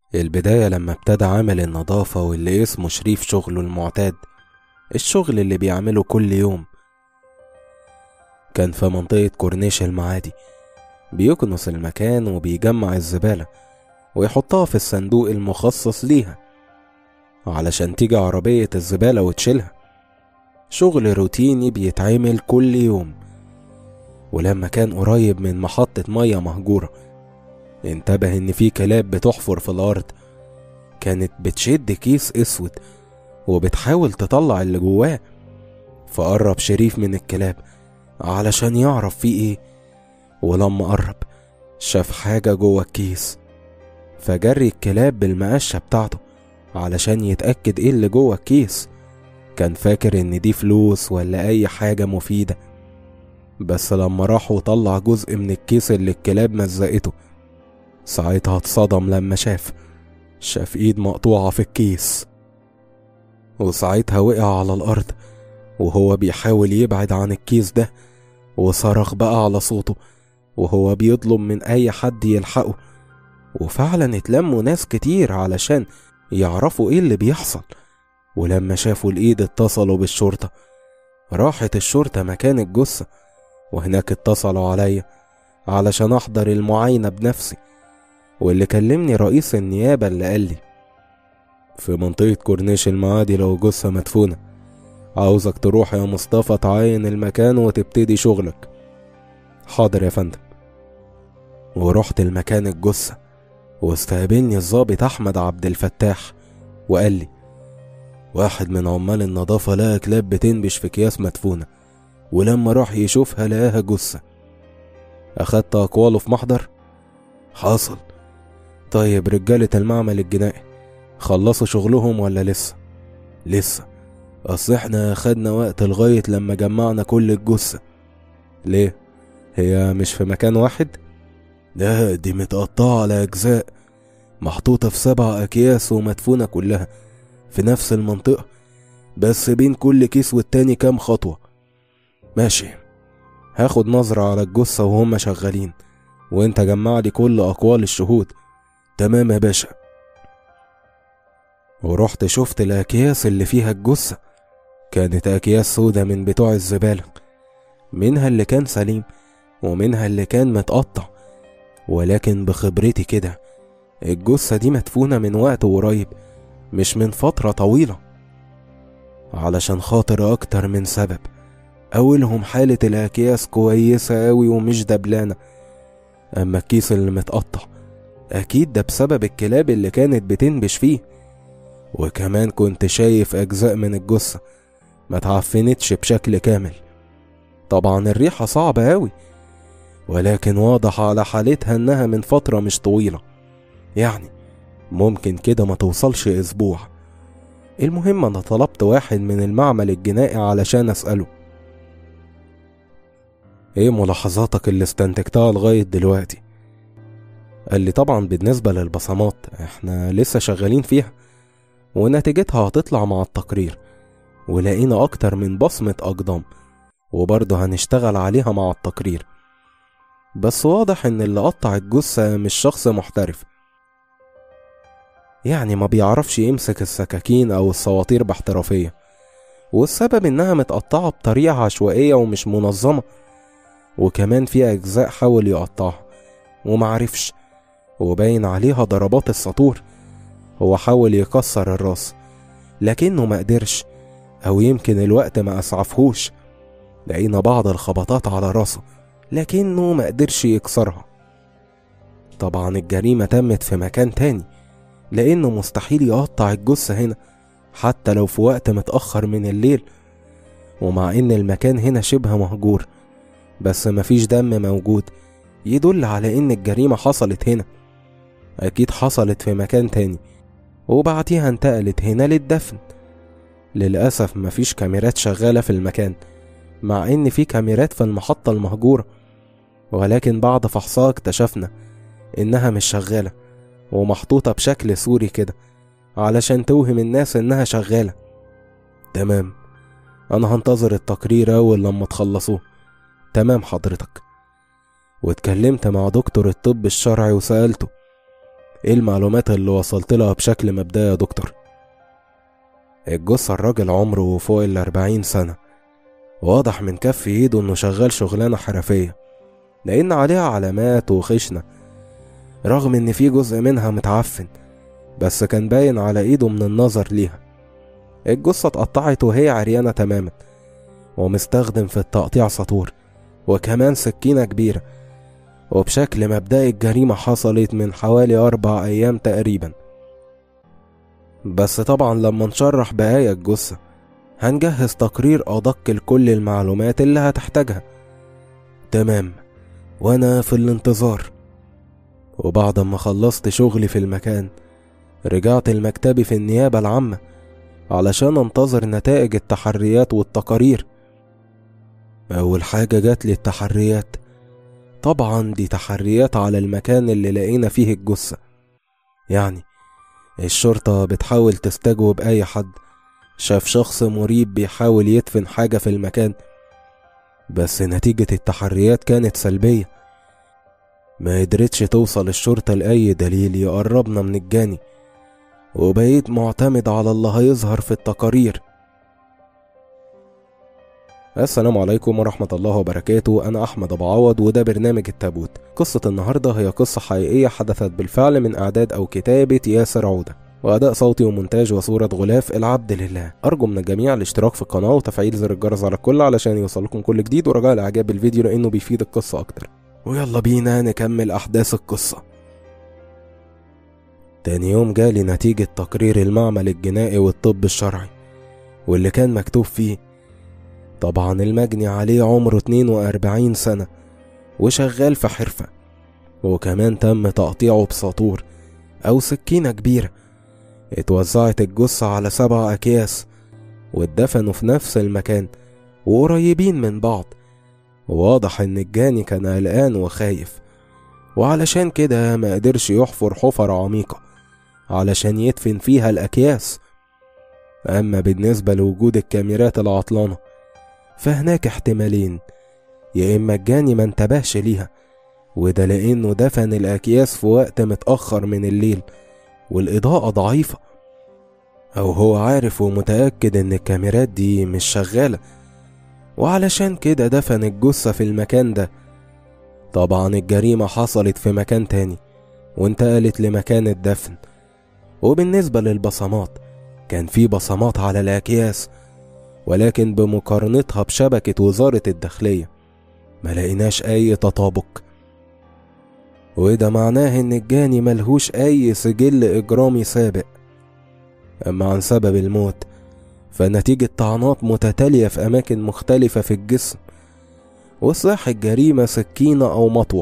البداية لما ابتدى عامل النظافة واللي اسمه شريف شغله المعتاد الشغل اللي بيعمله كل يوم كان في منطقة كورنيش المعادي بيكنس المكان وبيجمع الزبالة ويحطها في الصندوق المخصص ليها علشان تيجي عربية الزبالة وتشيلها شغل روتيني بيتعمل كل يوم ولما كان قريب من محطة مية مهجورة انتبه ان في كلاب بتحفر في الارض كانت بتشد كيس اسود وبتحاول تطلع اللي جواه فقرب شريف من الكلاب علشان يعرف فيه ايه ولما قرب شاف حاجة جوه الكيس فجري الكلاب بالمقشة بتاعته علشان يتأكد ايه اللي جوه الكيس كان فاكر ان دي فلوس ولا اي حاجة مفيدة بس لما راح وطلع جزء من الكيس اللي الكلاب مزقته ساعتها اتصدم لما شاف شاف ايد مقطوعة في الكيس وساعتها وقع على الأرض وهو بيحاول يبعد عن الكيس ده وصرخ بقى على صوته وهو بيطلب من أي حد يلحقه وفعلا اتلموا ناس كتير علشان يعرفوا ايه اللي بيحصل ولما شافوا الإيد اتصلوا بالشرطة راحت الشرطة مكان الجثة وهناك اتصلوا عليا علشان أحضر المعاينة بنفسي واللي كلمني رئيس النيابة اللي قال لي في منطقة كورنيش المعادي لو جثة مدفونة عاوزك تروح يا مصطفى تعاين المكان وتبتدي شغلك حاضر يا فندم ورحت المكان الجثة واستقبلني الضابط أحمد عبد الفتاح وقال لي واحد من عمال النظافة لقى كلاب بتنبش في أكياس مدفونة ولما راح يشوفها لقاها جثة أخدت أقواله في محضر حاصل طيب رجالة المعمل الجنائي خلصوا شغلهم ولا لسه لسه اصل احنا خدنا وقت لغاية لما جمعنا كل الجثة ليه هي مش في مكان واحد لا دي متقطعة على أجزاء محطوطة في سبع أكياس ومدفونة كلها في نفس المنطقة بس بين كل كيس والتاني كام خطوة ماشي هاخد نظرة على الجثة وهم شغالين وانت جمع لي كل أقوال الشهود تمام يا باشا ورحت شفت الأكياس اللي فيها الجثة كانت أكياس سودة من بتوع الزبالة منها اللي كان سليم ومنها اللي كان متقطع ولكن بخبرتي كده الجثة دي مدفونة من وقت قريب مش من فترة طويلة علشان خاطر أكتر من سبب أولهم حالة الأكياس كويسة أوي ومش دبلانة أما الكيس اللي متقطع أكيد ده بسبب الكلاب اللي كانت بتنبش فيه وكمان كنت شايف أجزاء من الجثة ما تعفنتش بشكل كامل طبعا الريحة صعبة أوي ولكن واضح على حالتها إنها من فترة مش طويلة يعني ممكن كده ما توصلش أسبوع المهم أنا طلبت واحد من المعمل الجنائي علشان أسأله إيه ملاحظاتك اللي استنتجتها لغاية دلوقتي؟ قال لي طبعا بالنسبة للبصمات احنا لسه شغالين فيها ونتيجتها هتطلع مع التقرير ولقينا أكتر من بصمة أقدام وبرضه هنشتغل عليها مع التقرير بس واضح إن اللي قطع الجثة مش شخص محترف يعني ما بيعرفش يمسك السكاكين أو السواطير باحترافية والسبب إنها متقطعة بطريقة عشوائية ومش منظمة وكمان في أجزاء حاول يقطعها ومعرفش وباين عليها ضربات السطور هو حاول يكسر الراس لكنه ما قدرش أو يمكن الوقت ما أسعفهوش لقينا بعض الخبطات على راسه لكنه ما قدرش يكسرها طبعا الجريمة تمت في مكان تاني لأنه مستحيل يقطع الجثة هنا حتى لو في وقت متأخر من الليل ومع إن المكان هنا شبه مهجور بس مفيش دم موجود يدل على إن الجريمة حصلت هنا أكيد حصلت في مكان تاني وبعديها انتقلت هنا للدفن للأسف مفيش كاميرات شغالة في المكان مع إن في كاميرات في المحطة المهجورة ولكن بعد فحصها اكتشفنا إنها مش شغالة ومحطوطة بشكل سوري كده علشان توهم الناس إنها شغالة تمام أنا هنتظر التقرير أول لما تخلصوه تمام حضرتك واتكلمت مع دكتور الطب الشرعي وسألته ايه المعلومات اللي وصلت لها بشكل مبدئي يا دكتور الجثة الراجل عمره فوق الأربعين سنة واضح من كف ايده انه شغال شغلانة حرفية لأن عليها علامات وخشنة رغم ان في جزء منها متعفن بس كان باين على ايده من النظر ليها الجثة اتقطعت وهي عريانة تماما ومستخدم في التقطيع سطور وكمان سكينة كبيرة وبشكل مبدئي الجريمة حصلت من حوالي أربع أيام تقريبا بس طبعا لما نشرح بقايا الجثة هنجهز تقرير أدق لكل المعلومات اللي هتحتاجها تمام وأنا في الانتظار وبعد ما خلصت شغلي في المكان رجعت لمكتبي في النيابة العامة علشان انتظر نتائج التحريات والتقارير أول حاجة جات لي التحريات طبعا دي تحريات على المكان اللي لقينا فيه الجثة يعني الشرطة بتحاول تستجوب أي حد شاف شخص مريب بيحاول يدفن حاجة في المكان بس نتيجة التحريات كانت سلبية ما قدرتش توصل الشرطة لأي دليل يقربنا من الجاني وبقيت معتمد على اللي هيظهر في التقارير السلام عليكم ورحمة الله وبركاته أنا أحمد أبو عوض وده برنامج التابوت قصة النهاردة هي قصة حقيقية حدثت بالفعل من إعداد أو كتابة ياسر عودة وأداء صوتي ومونتاج وصورة غلاف العبد لله أرجو من الجميع الاشتراك في القناة وتفعيل زر الجرس على الكل علشان يوصلكم كل جديد ورجاء الإعجاب بالفيديو لأنه بيفيد القصة أكتر ويلا بينا نكمل أحداث القصة تاني يوم جالي نتيجة تقرير المعمل الجنائي والطب الشرعي واللي كان مكتوب فيه طبعا المجني عليه عمره 42 سنة وشغال في حرفة وكمان تم تقطيعه بساطور أو سكينة كبيرة اتوزعت الجثة على سبع أكياس واتدفنوا في نفس المكان وقريبين من بعض واضح إن الجاني كان قلقان وخايف وعلشان كده ما قدرش يحفر حفر عميقة علشان يدفن فيها الأكياس أما بالنسبة لوجود الكاميرات العطلانة فهناك احتمالين يا إما الجاني ما انتبهش ليها وده لأنه دفن الأكياس في وقت متأخر من الليل والإضاءة ضعيفة أو هو عارف ومتأكد إن الكاميرات دي مش شغالة وعلشان كده دفن الجثة في المكان ده طبعا الجريمة حصلت في مكان تاني وانتقلت لمكان الدفن وبالنسبة للبصمات كان في بصمات على الأكياس ولكن بمقارنتها بشبكة وزارة الداخلية ما لقيناش أي تطابق وده معناه إن الجاني ملهوش أي سجل إجرامي سابق أما عن سبب الموت فنتيجة طعنات متتالية في أماكن مختلفة في الجسم وسلاح الجريمة سكينة أو مطوة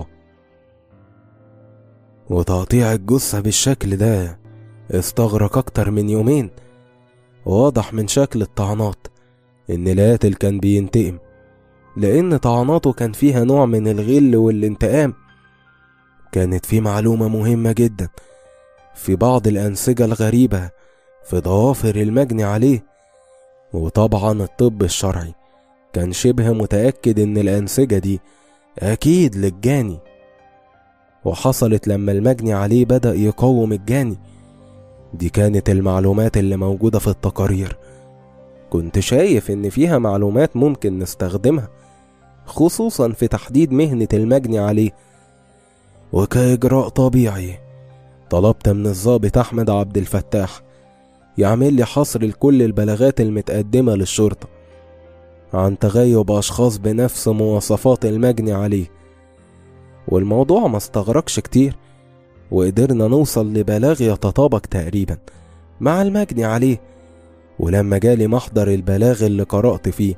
وتقطيع الجثة بالشكل ده استغرق أكتر من يومين واضح من شكل الطعنات إن القاتل كان بينتقم لأن طعناته كان فيها نوع من الغل والانتقام كانت في معلومة مهمة جدا في بعض الأنسجة الغريبة في ضوافر المجني عليه وطبعا الطب الشرعي كان شبه متأكد إن الأنسجة دي أكيد للجاني وحصلت لما المجني عليه بدأ يقاوم الجاني دي كانت المعلومات اللي موجودة في التقارير كنت شايف إن فيها معلومات ممكن نستخدمها خصوصا في تحديد مهنة المجني عليه وكإجراء طبيعي طلبت من الضابط أحمد عبد الفتاح يعمل لي حصر لكل البلاغات المتقدمة للشرطة عن تغيب أشخاص بنفس مواصفات المجني عليه والموضوع ما استغرقش كتير وقدرنا نوصل لبلاغ يتطابق تقريبا مع المجني عليه ولما جالي محضر البلاغ اللي قرأت فيه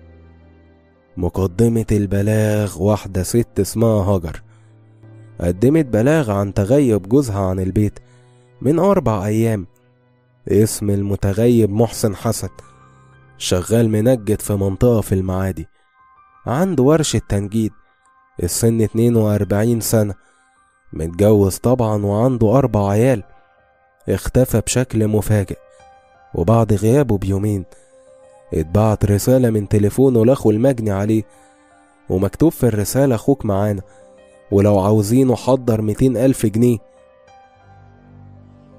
مقدمة البلاغ واحدة ست اسمها هاجر قدمت بلاغ عن تغيب جوزها عن البيت من أربع أيام اسم المتغيب محسن حسن شغال منجد في منطقة في المعادي عنده ورشة تنجيد السن 42 سنة متجوز طبعا وعنده أربع عيال اختفى بشكل مفاجئ وبعد غيابه بيومين اتبعت رسالة من تليفونه لأخو المجني عليه ومكتوب في الرسالة أخوك معانا ولو عاوزينه حضر ميتين ألف جنيه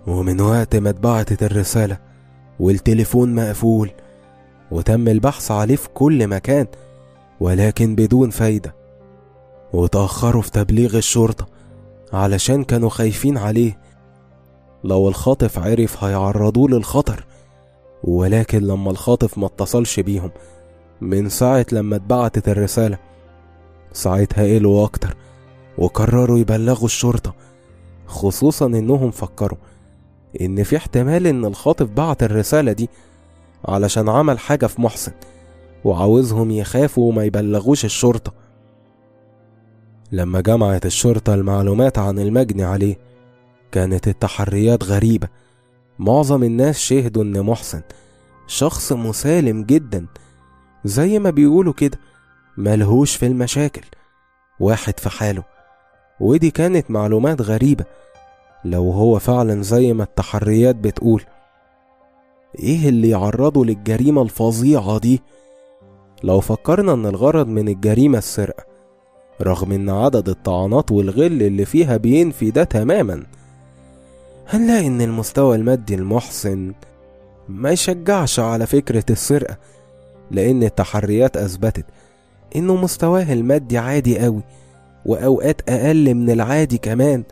ومن وقت ما اتبعتت الرسالة والتليفون مقفول وتم البحث عليه في كل مكان ولكن بدون فايدة وتأخروا في تبليغ الشرطة علشان كانوا خايفين عليه لو الخاطف عرف هيعرضوه للخطر ولكن لما الخاطف ما اتصلش بيهم من ساعة لما اتبعتت الرسالة ساعتها قلوا أكتر وقرروا يبلغوا الشرطة خصوصا إنهم فكروا إن في احتمال إن الخاطف بعت الرسالة دي علشان عمل حاجة في محسن وعاوزهم يخافوا وما يبلغوش الشرطة لما جمعت الشرطة المعلومات عن المجني عليه كانت التحريات غريبة معظم الناس شهدوا إن محسن شخص مسالم جدا زي ما بيقولوا كده ملهوش في المشاكل واحد في حاله ودي كانت معلومات غريبة لو هو فعلا زي ما التحريات بتقول ايه اللي يعرضه للجريمة الفظيعة دي لو فكرنا ان الغرض من الجريمة السرقة رغم ان عدد الطعنات والغل اللي فيها بينفي ده تماما هنلاقي ان المستوى المادي المحسن ما يشجعش على فكرة السرقة لان التحريات اثبتت انه مستواه المادي عادي قوي واوقات اقل من العادي كمان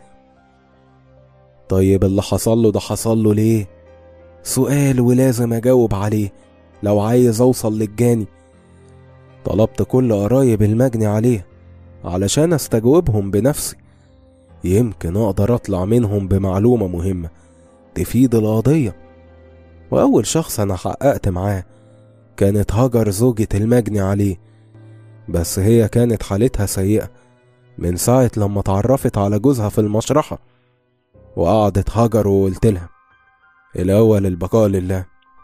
طيب اللي حصل له ده حصل له ليه سؤال ولازم اجاوب عليه لو عايز اوصل للجاني طلبت كل قرايب المجني عليه علشان استجوبهم بنفسي يمكن اقدر اطلع منهم بمعلومة مهمة تفيد القضية واول شخص انا حققت معاه كانت هاجر زوجة المجني عليه بس هي كانت حالتها سيئة من ساعة لما اتعرفت على جوزها في المشرحة وقعدت هاجر وقلت لها الأول البقاء لله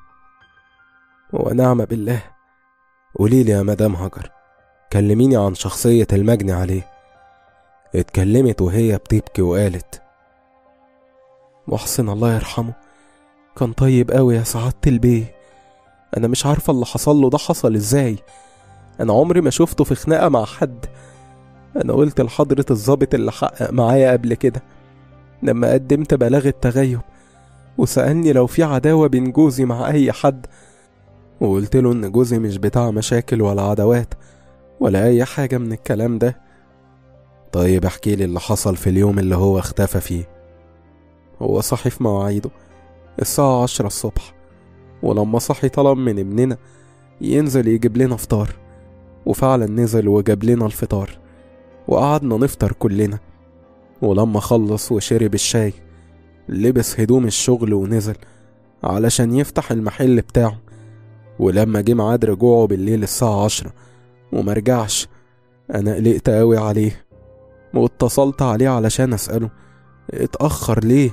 ونعم بالله قوليلي يا مدام هاجر كلميني عن شخصية المجني عليه اتكلمت وهي بتبكي وقالت محسن الله يرحمه كان طيب قوي يا سعادة البيه انا مش عارفة اللي حصل له ده حصل ازاي انا عمري ما شفته في خناقة مع حد انا قلت لحضرة الظابط اللي حقق معايا قبل كده لما قدمت بلاغ التغيب وسألني لو في عداوة بين جوزي مع أي حد وقلت له إن جوزي مش بتاع مشاكل ولا عداوات ولا أي حاجة من الكلام ده طيب احكي لي اللي حصل في اليوم اللي هو اختفى فيه هو صحي في مواعيده الساعة عشرة الصبح ولما صحي طلب من ابننا ينزل يجيب لنا فطار وفعلا نزل وجاب لنا الفطار وقعدنا نفطر كلنا ولما خلص وشرب الشاي لبس هدوم الشغل ونزل علشان يفتح المحل بتاعه ولما جه ميعاد رجوعه بالليل الساعة عشرة ومرجعش أنا قلقت أوي عليه واتصلت عليه علشان أسأله اتأخر ليه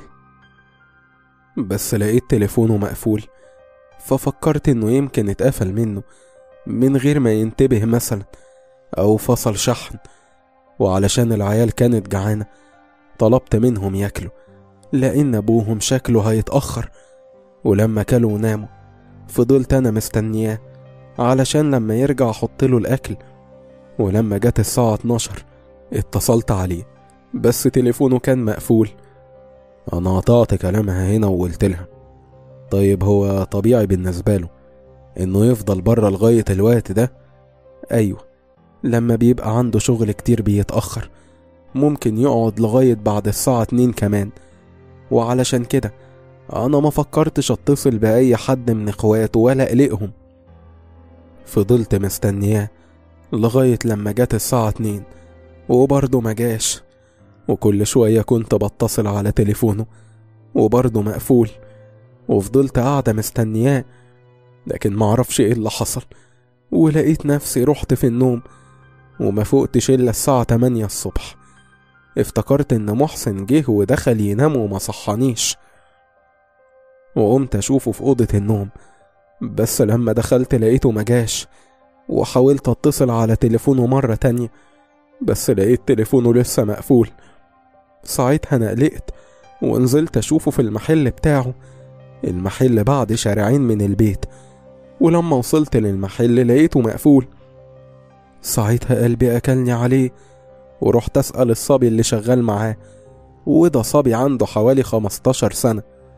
بس لقيت تليفونه مقفول ففكرت إنه يمكن اتقفل منه من غير ما ينتبه مثلا أو فصل شحن وعلشان العيال كانت جعانة طلبت منهم ياكلوا لأن أبوهم شكله هيتأخر ولما كلوا وناموا فضلت أنا مستنياه علشان لما يرجع أحطله الأكل ولما جت الساعة 12 اتصلت عليه بس تليفونه كان مقفول أنا قطعت كلامها هنا وقلت لها طيب هو طبيعي بالنسبة له إنه يفضل بره لغاية الوقت ده أيوه لما بيبقى عنده شغل كتير بيتأخر ممكن يقعد لغاية بعد الساعة اتنين كمان وعلشان كده أنا ما فكرتش أتصل بأي حد من إخواته ولا أقلقهم فضلت مستنياه لغاية لما جت الساعة اتنين وبرضه مجاش وكل شوية كنت بتصل على تليفونه وبرضه مقفول وفضلت قاعدة مستنياه لكن معرفش ايه اللي حصل ولقيت نفسي رحت في النوم وما فوقتش إلا الساعة تمانية الصبح افتكرت إن محسن جه ودخل ينام وما صحانيش وقمت أشوفه في أوضة النوم بس لما دخلت لقيته مجاش وحاولت أتصل على تليفونه مرة تانية بس لقيت تليفونه لسه مقفول ساعتها أنا قلقت ونزلت أشوفه في المحل بتاعه المحل بعد شارعين من البيت ولما وصلت للمحل لقيته مقفول ساعتها قلبي أكلني عليه ورحت أسأل الصبي اللي شغال معاه وده صبي عنده حوالي خمستاشر سنة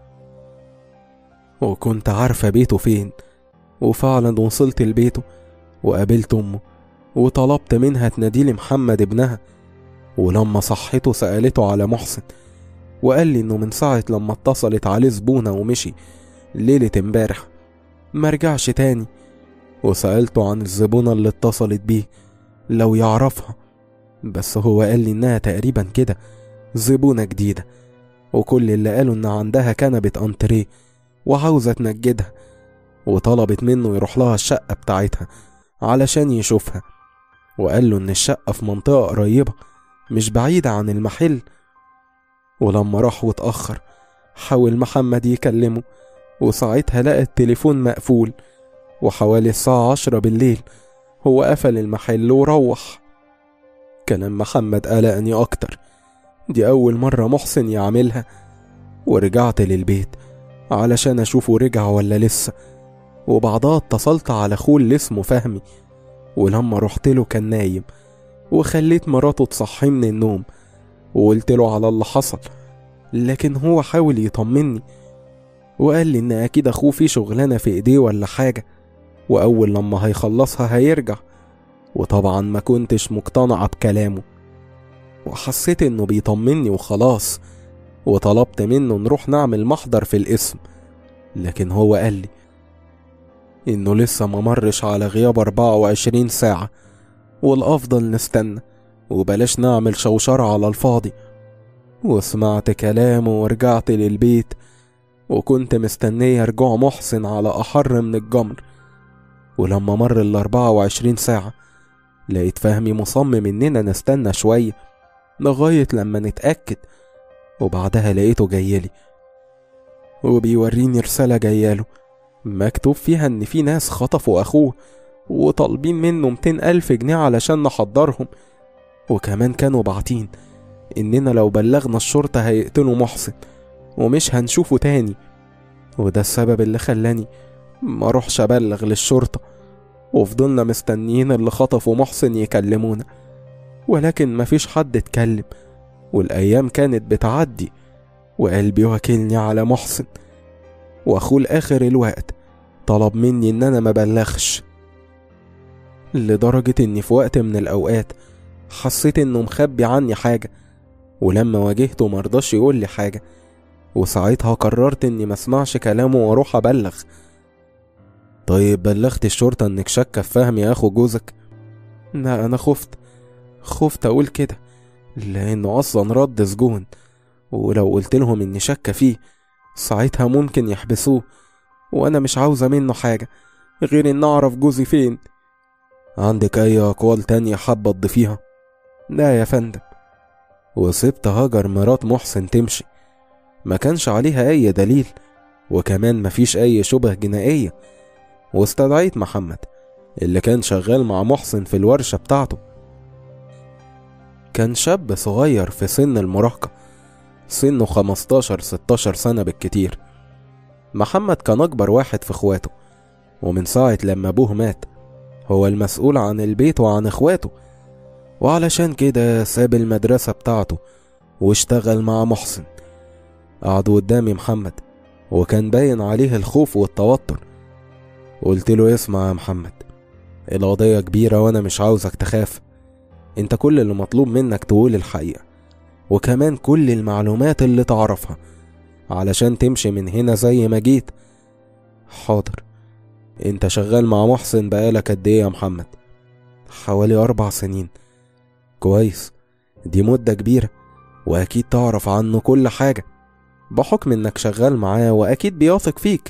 وكنت عارفة بيته فين وفعلا وصلت لبيته وقابلت أمه وطلبت منها تناديلي محمد ابنها ولما صحته سألته على محسن وقال لي إنه من ساعة لما اتصلت عليه زبونة ومشي ليلة امبارح مرجعش تاني وسألته عن الزبونة اللي اتصلت بيه لو يعرفها بس هو قال لي إنها تقريبا كده زبونة جديدة وكل اللي قاله إن عندها كنبة أنتريه وعاوزة تنجدها وطلبت منه يروح لها الشقة بتاعتها علشان يشوفها وقال له إن الشقة في منطقة قريبة مش بعيدة عن المحل ولما راح واتأخر حاول محمد يكلمه وساعتها لقى التليفون مقفول وحوالي الساعة عشرة بالليل هو قفل المحل وروح كلام محمد قلقني أكتر دي أول مرة محسن يعملها ورجعت للبيت علشان أشوفه رجع ولا لسه وبعدها اتصلت على أخوه اللي اسمه فهمي ولما رحت له كان نايم وخليت مراته تصحيه من النوم وقلت له على اللي حصل لكن هو حاول يطمني وقال لي إن أكيد أخوه في شغلانة في إيديه ولا حاجة وأول لما هيخلصها هيرجع وطبعا ما كنتش مقتنعة بكلامه وحسيت إنه بيطمني وخلاص وطلبت منه نروح نعمل محضر في الاسم لكن هو قال لي إنه لسه ما مرش على غياب 24 ساعة والأفضل نستنى وبلاش نعمل شوشرة على الفاضي وسمعت كلامه ورجعت للبيت وكنت مستنية رجوع محسن على أحر من الجمر ولما مر ال 24 ساعة لقيت فهمي مصمم إننا نستنى شوية لغاية لما نتأكد وبعدها لقيته جايلي وبيوريني رسالة جاياله مكتوب فيها إن في ناس خطفوا أخوه وطالبين منه 200 ألف جنيه علشان نحضرهم وكمان كانوا باعتين إننا لو بلغنا الشرطة هيقتلوا محسن ومش هنشوفه تاني وده السبب اللي خلاني ما اروحش ابلغ للشرطة وفضلنا مستنيين اللي خطفوا محسن يكلمونا ولكن مفيش حد اتكلم والأيام كانت بتعدي وقلبي واكلني على محسن وأخوه لآخر الوقت طلب مني إن أنا مبلغش لدرجة إني في وقت من الأوقات حسيت إنه مخبي عني حاجة ولما واجهته مرضاش يقول لي حاجة وساعتها قررت إني مسمعش كلامه وأروح أبلغ طيب بلغت الشرطة إنك شاكة في فهمي يا أخو جوزك؟ لا أنا خفت خفت أقول كده لأنه أصلا رد سجون ولو قلت لهم إني شاكة فيه ساعتها ممكن يحبسوه وأنا مش عاوزة منه حاجة غير إن أعرف جوزي فين عندك أي أقوال تانية حابة تضيفيها؟ لا يا فندم وسبت هاجر مرات محسن تمشي ما كانش عليها أي دليل وكمان مفيش أي شبه جنائية واستدعيت محمد اللي كان شغال مع محسن في الورشة بتاعته كان شاب صغير في سن المراهقة سنه 15 16 سنة بالكتير محمد كان أكبر واحد في إخواته ومن ساعة لما أبوه مات هو المسؤول عن البيت وعن إخواته وعلشان كده ساب المدرسة بتاعته واشتغل مع محسن قعد قدامي محمد وكان باين عليه الخوف والتوتر قلت له اسمع يا محمد القضية كبيرة وأنا مش عاوزك تخاف أنت كل اللي مطلوب منك تقول الحقيقة وكمان كل المعلومات اللي تعرفها علشان تمشي من هنا زي ما جيت حاضر انت شغال مع محسن بقالك قد ايه يا محمد حوالي اربع سنين كويس دي مدة كبيرة واكيد تعرف عنه كل حاجة بحكم انك شغال معاه واكيد بيثق فيك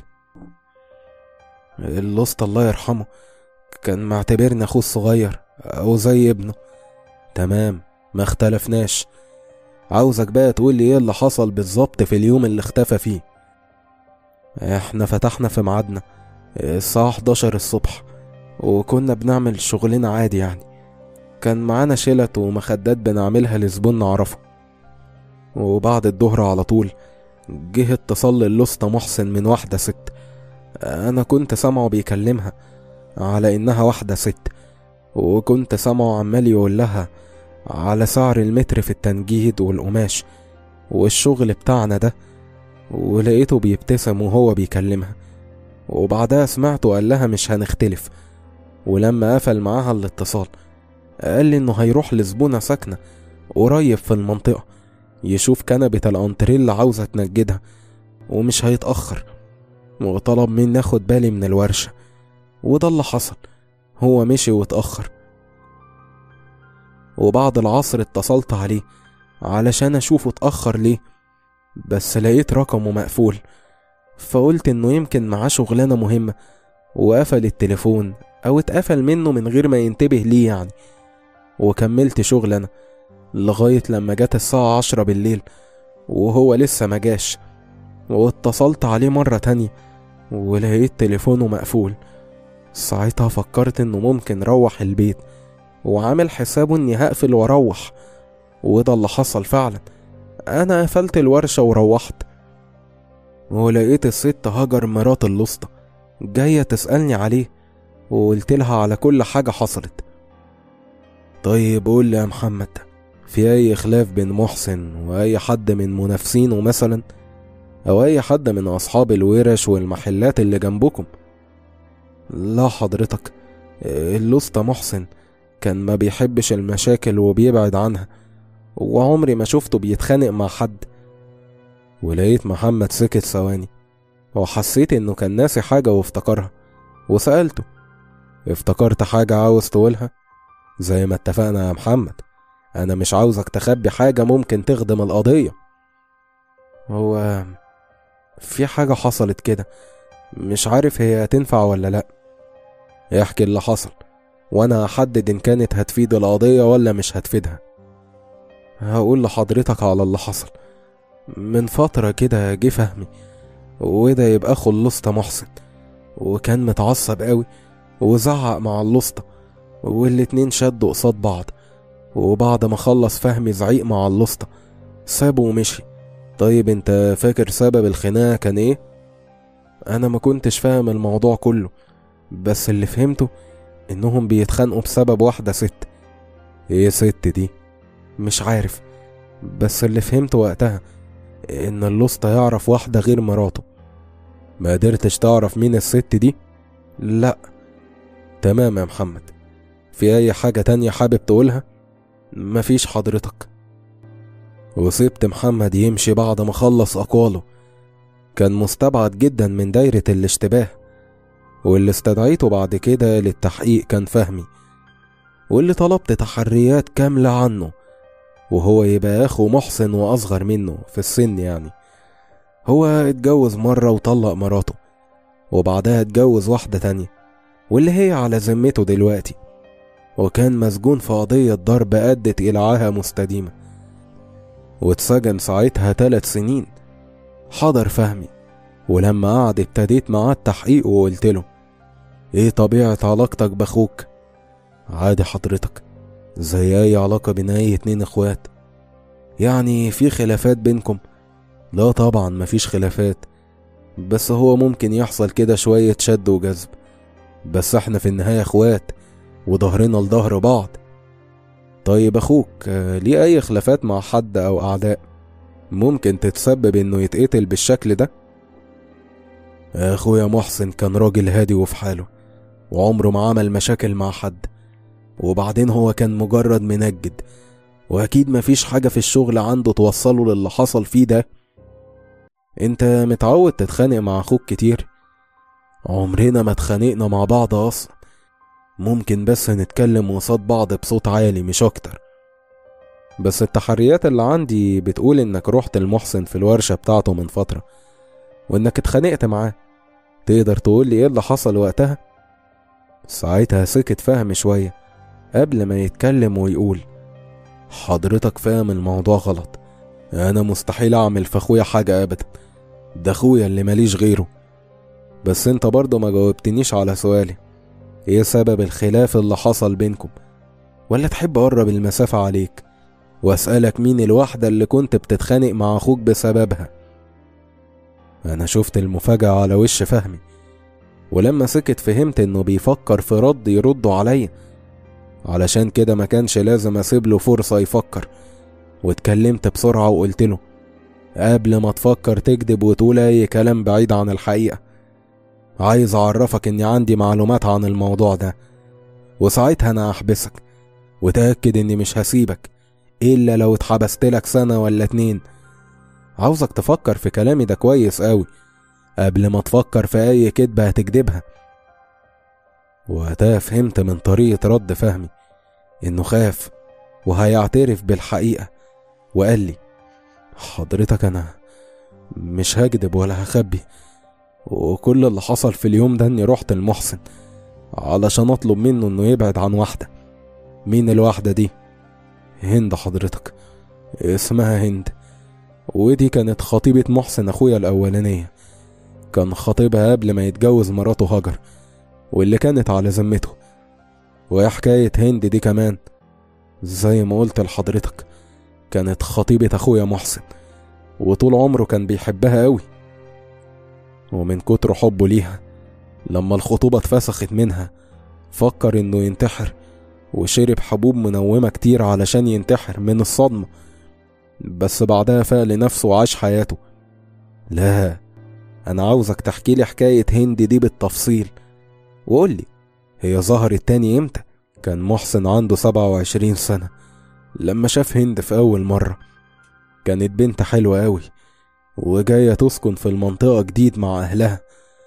اللوسط الله يرحمه كان معتبرني اخوه الصغير او زي ابنه تمام ما اختلفناش عاوزك بقى تقول لي ايه اللي حصل بالظبط في اليوم اللي اختفى فيه احنا فتحنا في ميعادنا الساعة 11 الصبح وكنا بنعمل شغلنا عادي يعني كان معانا شلت ومخدات بنعملها لزبون نعرفه وبعد الظهر على طول جه اتصال للوسطى محسن من واحدة ست أنا كنت سامعه بيكلمها على إنها واحدة ست وكنت سامعه عمال يقول لها على سعر المتر في التنجيد والقماش والشغل بتاعنا ده ولقيته بيبتسم وهو بيكلمها وبعدها سمعته قال لها مش هنختلف ولما قفل معاها الاتصال قال لي انه هيروح لزبونة ساكنة قريب في المنطقة يشوف كنبة الأنتريه اللي عاوزة تنجدها ومش هيتأخر وطلب مني اخد بالي من الورشة وده اللي حصل هو مشي واتأخر وبعد العصر اتصلت عليه علشان اشوفه اتأخر ليه بس لقيت رقمه مقفول فقلت انه يمكن معاه شغلانة مهمة وقفل التليفون او اتقفل منه من غير ما ينتبه ليه يعني وكملت شغل انا لغاية لما جت الساعة عشرة بالليل وهو لسه مجاش واتصلت عليه مرة تانية ولقيت تليفونه مقفول ساعتها فكرت انه ممكن روح البيت وعامل حسابه اني هقفل واروح وده اللي حصل فعلا انا قفلت الورشة وروحت ولقيت الست هاجر مرات اللسطى جاية تسألني عليه وقلت لها على كل حاجة حصلت طيب قول لي يا محمد في أي خلاف بين محسن وأي حد من منافسينه مثلا أو أي حد من أصحاب الورش والمحلات اللي جنبكم لا حضرتك اللسطى محسن كان ما بيحبش المشاكل وبيبعد عنها وعمري ما شفته بيتخانق مع حد ولقيت محمد سكت ثواني وحسيت انه كان ناسي حاجة وافتكرها وسألته افتكرت حاجة عاوز تقولها زي ما اتفقنا يا محمد انا مش عاوزك تخبي حاجة ممكن تخدم القضية هو في حاجة حصلت كده مش عارف هي هتنفع ولا لأ احكي اللي حصل وانا هحدد ان كانت هتفيد القضية ولا مش هتفيدها هقول لحضرتك على اللي حصل من فترة كده جه فهمي وده يبقى اخو اللسطى محسن وكان متعصب قوي وزعق مع اللسطى والاتنين شدوا قصاد بعض وبعد ما خلص فهمي زعيق مع اللسطى سابه ومشي طيب انت فاكر سبب الخناقة كان ايه؟ انا ما كنتش فاهم الموضوع كله بس اللي فهمته انهم بيتخانقوا بسبب واحدة ست ايه ست دي؟ مش عارف بس اللي فهمته وقتها ان اللوسطى يعرف واحدة غير مراته ما قدرتش تعرف مين الست دي؟ لا تمام يا محمد في اي حاجة تانية حابب تقولها؟ مفيش حضرتك وسبت محمد يمشي بعد ما خلص أقواله كان مستبعد جدا من دايرة الاشتباه واللي استدعيته بعد كده للتحقيق كان فهمي واللي طلبت تحريات كاملة عنه وهو يبقى أخو محسن وأصغر منه في السن يعني هو اتجوز مرة وطلق مراته وبعدها اتجوز واحدة تانية واللي هي على ذمته دلوقتي وكان مسجون في قضية ضرب أدت إلى عاهة مستديمة واتسجن ساعتها ثلاث سنين حضر فهمي ولما قعد ابتديت معاه التحقيق وقلت له ايه طبيعة علاقتك باخوك عادي حضرتك زي اي علاقة بين اي اتنين اخوات يعني في خلافات بينكم لا طبعا مفيش خلافات بس هو ممكن يحصل كده شوية شد وجذب بس احنا في النهاية اخوات وظهرنا لظهر بعض طيب اخوك آه، ليه اي خلافات مع حد او اعداء ممكن تتسبب انه يتقتل بالشكل ده اخويا محسن كان راجل هادي وفي حاله وعمره ما عمل مشاكل مع حد وبعدين هو كان مجرد منجد واكيد مفيش حاجة في الشغل عنده توصله للي حصل فيه ده انت متعود تتخانق مع اخوك كتير عمرنا ما اتخانقنا مع بعض اصلا ممكن بس نتكلم قصاد بعض بصوت عالي مش اكتر بس التحريات اللي عندي بتقول انك رحت المحسن في الورشة بتاعته من فترة وانك اتخانقت معاه تقدر تقول لي ايه اللي حصل وقتها ساعتها سكت فهم شوية قبل ما يتكلم ويقول حضرتك فاهم الموضوع غلط انا مستحيل اعمل في اخويا حاجة ابدا ده اخويا اللي ماليش غيره بس انت برضه ما جاوبتنيش على سؤالي ايه سبب الخلاف اللي حصل بينكم ولا تحب اقرب المسافة عليك واسألك مين الواحدة اللي كنت بتتخانق مع اخوك بسببها انا شفت المفاجأة على وش فهمي ولما سكت فهمت انه بيفكر في رد يرده عليا علشان كده ما كانش لازم اسيب له فرصة يفكر واتكلمت بسرعة وقلت له قبل ما تفكر تكذب وتقول أي كلام بعيد عن الحقيقة عايز أعرفك إني عندي معلومات عن الموضوع ده وساعتها أنا هحبسك وتأكد إني مش هسيبك إلا لو اتحبست لك سنة ولا اتنين عاوزك تفكر في كلامي ده كويس قوي قبل ما تفكر في أي كدبة هتكدبها وقتها فهمت من طريقة رد فهمي إنه خاف وهيعترف بالحقيقة وقال لي حضرتك أنا مش هكدب ولا هخبي وكل اللي حصل في اليوم ده إني رحت لمحسن علشان أطلب منه إنه يبعد عن واحدة مين الواحدة دي؟ هند حضرتك اسمها هند ودي كانت خطيبة محسن أخويا الأولانية كان خطيبها قبل ما يتجوز مراته هاجر واللي كانت على ذمته وحكاية هند دي كمان زي ما قلت لحضرتك كانت خطيبة أخويا محسن وطول عمره كان بيحبها قوي ومن كتر حبه ليها لما الخطوبة اتفسخت منها فكر إنه ينتحر وشرب حبوب منومة كتير علشان ينتحر من الصدمة بس بعدها فاق لنفسه وعاش حياته لا أنا عاوزك تحكي لي حكاية هند دي بالتفصيل وقول لي هي ظهرت تاني امتى كان محسن عنده سبعة وعشرين سنة لما شاف هند في أول مرة كانت بنت حلوة أوي وجاية تسكن في المنطقة جديد مع أهلها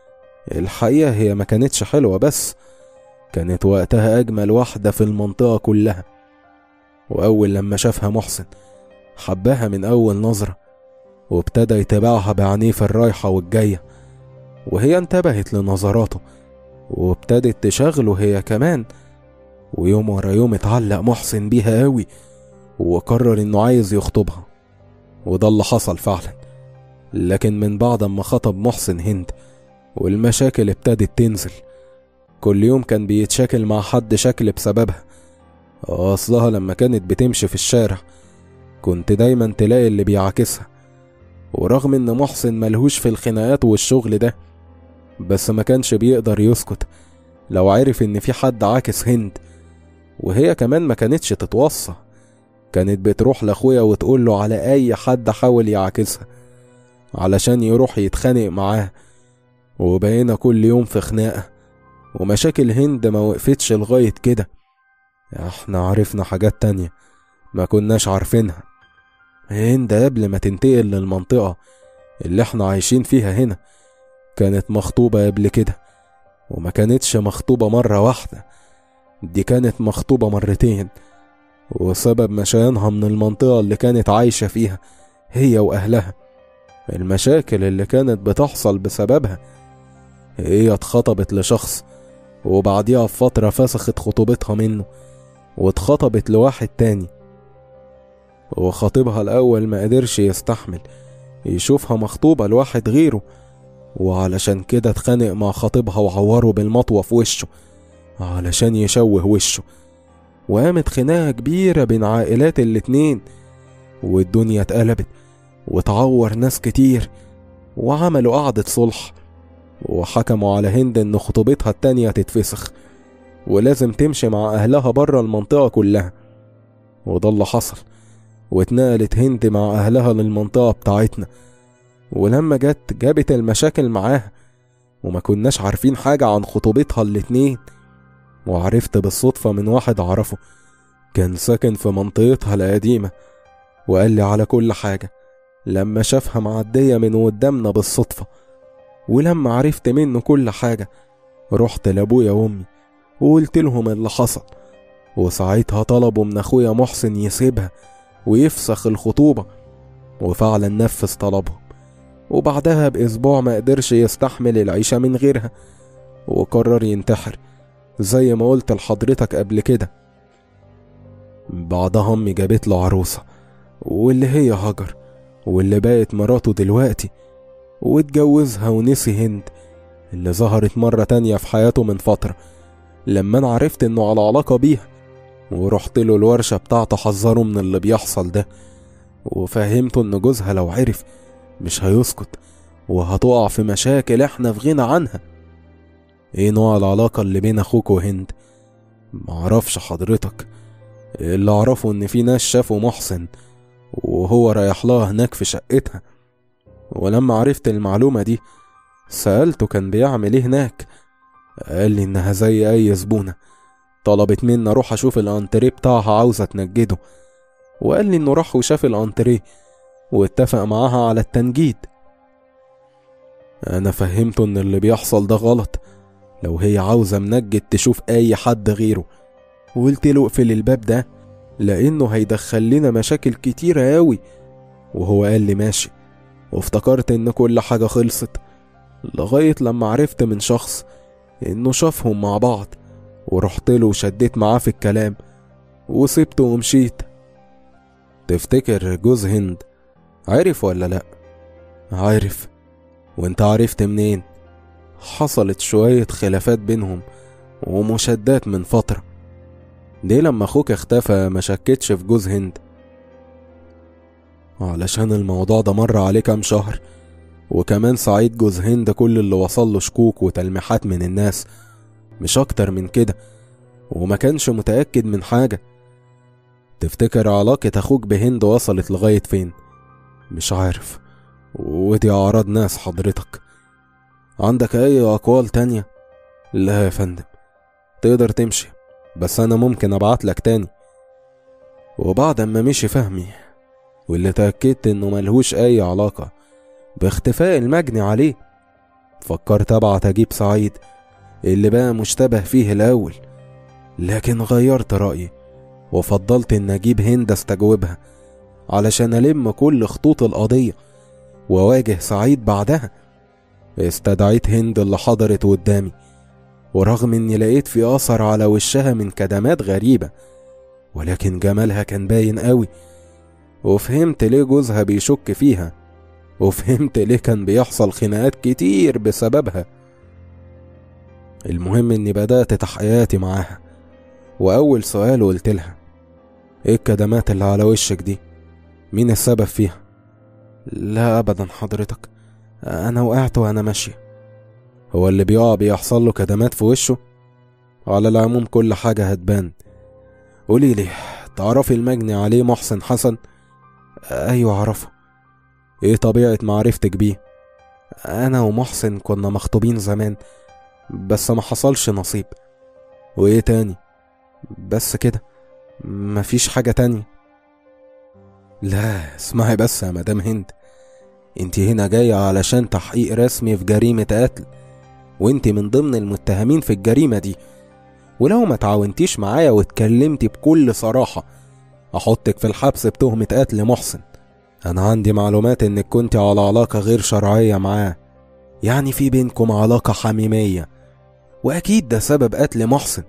الحقيقة هي ما كانتش حلوة بس كانت وقتها أجمل واحدة في المنطقة كلها وأول لما شافها محسن حبها من أول نظرة وابتدى يتابعها بعينيه في الرايحة والجاية وهي انتبهت لنظراته وابتدت تشغله هي كمان ويوم ورا يوم اتعلق محسن بيها قوي وقرر انه عايز يخطبها وده اللي حصل فعلا لكن من بعد ما خطب محسن هند والمشاكل ابتدت تنزل كل يوم كان بيتشاكل مع حد شكل بسببها أصلها لما كانت بتمشي في الشارع كنت دايما تلاقي اللي بيعاكسها ورغم ان محسن ملهوش في الخناقات والشغل ده بس ما كانش بيقدر يسكت لو عرف ان في حد عاكس هند وهي كمان ما كانتش تتوصى كانت بتروح لاخويا وتقول له على اي حد حاول يعاكسها علشان يروح يتخانق معاه وبقينا كل يوم في خناقه ومشاكل هند ما وقفتش لغايه كده احنا عرفنا حاجات تانية ما كناش عارفينها هند قبل ما تنتقل للمنطقة اللي احنا عايشين فيها هنا كانت مخطوبة قبل كده وما كانتش مخطوبة مرة واحدة دي كانت مخطوبة مرتين وسبب مشيانها من المنطقة اللي كانت عايشة فيها هي وأهلها المشاكل اللي كانت بتحصل بسببها هي اتخطبت لشخص وبعديها بفترة فسخت خطوبتها منه واتخطبت لواحد تاني وخطيبها الأول ما قدرش يستحمل يشوفها مخطوبة لواحد غيره وعلشان كده اتخانق مع خطيبها وعوره بالمطوة في وشه علشان يشوه وشه وقامت خناقة كبيرة بين عائلات الاتنين والدنيا اتقلبت وتعور ناس كتير وعملوا قعدة صلح وحكموا على هند ان خطوبتها التانية تتفسخ ولازم تمشي مع أهلها برا المنطقة كلها وده اللي حصل واتنقلت هند مع أهلها للمنطقة بتاعتنا ولما جت جابت المشاكل معاها وما كناش عارفين حاجة عن خطوبتها الاتنين وعرفت بالصدفة من واحد أعرفه كان ساكن في منطقتها القديمة وقال لي على كل حاجة لما شافها معدية من قدامنا بالصدفة ولما عرفت منه كل حاجة رحت لأبويا وأمي وقلت لهم اللي حصل وساعتها طلبوا من أخويا محسن يسيبها ويفسخ الخطوبة وفعلا نفذ طلبهم وبعدها بأسبوع ما قدرش يستحمل العيشة من غيرها وقرر ينتحر زي ما قلت لحضرتك قبل كده بعدها أمي جابت له عروسة واللي هي هاجر واللي بقت مراته دلوقتي واتجوزها ونسي هند اللي ظهرت مرة تانية في حياته من فترة لما أنا عرفت إنه على علاقة بيها ورحت له الورشة بتاعته حذره من اللي بيحصل ده وفهمته إن جوزها لو عرف مش هيسكت وهتقع في مشاكل احنا في غنى عنها ايه نوع العلاقة اللي بين اخوك وهند معرفش حضرتك اللي اعرفه ان في ناس شافوا محسن وهو رايح لها هناك في شقتها ولما عرفت المعلومة دي سألته كان بيعمل ايه هناك قال لي انها زي اي زبونة طلبت مني اروح اشوف الانتريه بتاعها عاوزة تنجده وقال لي انه راح وشاف الانتريه واتفق معاها على التنجيد انا فهمته ان اللي بيحصل ده غلط لو هي عاوزة منجد تشوف اي حد غيره وقلت له اقفل الباب ده لانه هيدخل لنا مشاكل كتيرة اوي وهو قال لي ماشي وافتكرت ان كل حاجة خلصت لغاية لما عرفت من شخص انه شافهم مع بعض ورحت له وشديت معاه في الكلام وسبته ومشيت تفتكر جوز هند عرف ولا لا عارف وانت عرفت منين حصلت شوية خلافات بينهم ومشادات من فترة دي لما اخوك اختفى ما شكتش في جوز هند علشان الموضوع ده مر عليه كام شهر وكمان سعيد جوز هند كل اللي وصل له شكوك وتلميحات من الناس مش اكتر من كده وما كانش متأكد من حاجة تفتكر علاقة اخوك بهند وصلت لغاية فين مش عارف ودي اعراض ناس حضرتك عندك اي اقوال تانية لا يا فندم تقدر تمشي بس انا ممكن ابعتلك تاني وبعد ما مشي فهمي واللي تأكدت انه ملهوش اي علاقة باختفاء المجني عليه فكرت ابعت اجيب سعيد اللي بقى مشتبه فيه الاول لكن غيرت رأيي وفضلت ان اجيب هند استجوبها علشان الم كل خطوط القضية واواجه سعيد بعدها استدعيت هند اللي حضرت قدامي ورغم اني لقيت في اثر على وشها من كدمات غريبة ولكن جمالها كان باين قوي وفهمت ليه جوزها بيشك فيها وفهمت ليه كان بيحصل خناقات كتير بسببها المهم اني بدأت تحقيقاتي معاها وأول سؤال قلت لها ايه الكدمات اللي على وشك دي مين السبب فيها لا أبدا حضرتك أنا وقعت وأنا ماشية هو اللي بيقع بيحصل له كدمات في وشه على العموم كل حاجة هتبان قولي لي تعرفي المجني عليه محسن حسن أيوة أعرفه إيه طبيعة معرفتك بيه أنا ومحسن كنا مخطوبين زمان بس ما حصلش نصيب وإيه تاني بس كده مفيش حاجة تانية لا اسمعي بس يا مدام هند انت هنا جاية علشان تحقيق رسمي في جريمة قتل وانت من ضمن المتهمين في الجريمة دي ولو ما تعاونتيش معايا واتكلمتي بكل صراحة احطك في الحبس بتهمة قتل محسن انا عندي معلومات انك كنت على علاقة غير شرعية معاه يعني في بينكم علاقة حميمية واكيد ده سبب قتل محسن